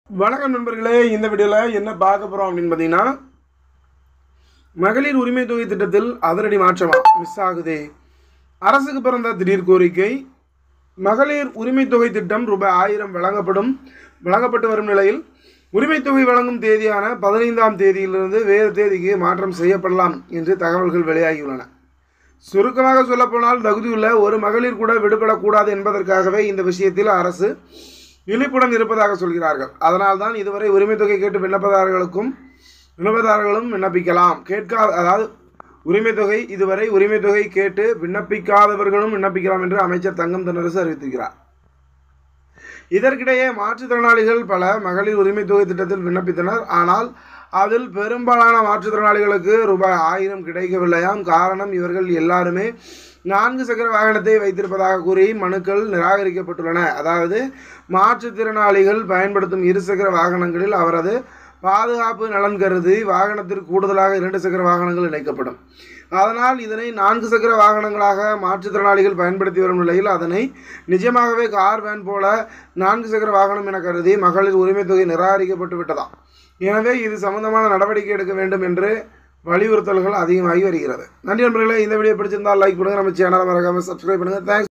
வணக்கம் நண்பர்களே இந்த வீடியோவில் என்ன பார்க்க போகிறோம் அப்படின்னு பார்த்தீங்கன்னா மகளிர் உரிமை தொகை திட்டத்தில் அதிரடி மாற்றமா மிஸ் ஆகுதே அரசுக்கு பிறந்த திடீர் கோரிக்கை மகளிர் உரிமை தொகை திட்டம் ரூபாய் ஆயிரம் வழங்கப்படும் வழங்கப்பட்டு வரும் நிலையில் உரிமை தொகை வழங்கும் தேதியான பதினைந்தாம் தேதியிலிருந்து வேறு தேதிக்கு மாற்றம் செய்யப்படலாம் என்று தகவல்கள் வெளியாகியுள்ளன சுருக்கமாக சொல்லப்போனால் தகுதியுள்ள ஒரு மகளிர் கூட விடுபடக்கூடாது என்பதற்காகவே இந்த விஷயத்தில் அரசு விழிப்புடன் இருப்பதாக சொல்கிறார்கள் அதனால்தான் இதுவரை உரிமை தொகை கேட்டு விண்ணப்பதாரர்களுக்கும் விண்ணப்பதாரர்களும் விண்ணப்பிக்கலாம் கேட்கா அதாவது உரிமை தொகை இதுவரை உரிமை தொகை கேட்டு விண்ணப்பிக்காதவர்களும் விண்ணப்பிக்கலாம் என்று அமைச்சர் தங்கம் தென்னரசு அறிவித்திருக்கிறார் இதற்கிடையே மாற்றுத்திறனாளிகள் பல மகளிர் உரிமை தொகை திட்டத்தில் விண்ணப்பித்தனர் ஆனால் அதில் பெரும்பாலான மாற்றுத்திறனாளிகளுக்கு ரூபாய் ஆயிரம் கிடைக்கவில்லையாம் காரணம் இவர்கள் எல்லாருமே நான்கு சக்கர வாகனத்தை வைத்திருப்பதாக கூறி மனுக்கள் நிராகரிக்கப்பட்டுள்ளன அதாவது மாற்றுத்திறனாளிகள் பயன்படுத்தும் இருசக்கர வாகனங்களில் அவரது பாதுகாப்பு நலன் கருதி வாகனத்திற்கு கூடுதலாக இரண்டு சக்கர வாகனங்கள் இணைக்கப்படும் அதனால் இதனை நான்கு சக்கர வாகனங்களாக மாற்றுத்திறனாளிகள் பயன்படுத்தி வரும் நிலையில் அதனை நிஜமாகவே கார் வேன் போல நான்கு சக்கர வாகனம் என கருதி மகளிர் உரிமை தொகை நிராகரிக்கப்பட்டு விட்டதாம் எனவே இது சம்பந்தமான நடவடிக்கை எடுக்க வேண்டும் என்று வலியுறுத்தல்கள் அதிகமாகி வருகிறது நன்றி நண்பர்களே இந்த வீடியோ பிடிச்சிருந்தால் லைக் பண்ணுங்கள் நம்ம சேனலை மறக்காமல் சப்ஸ்கிரைப் பண்ணுங்கள் தேங்க்ஸ்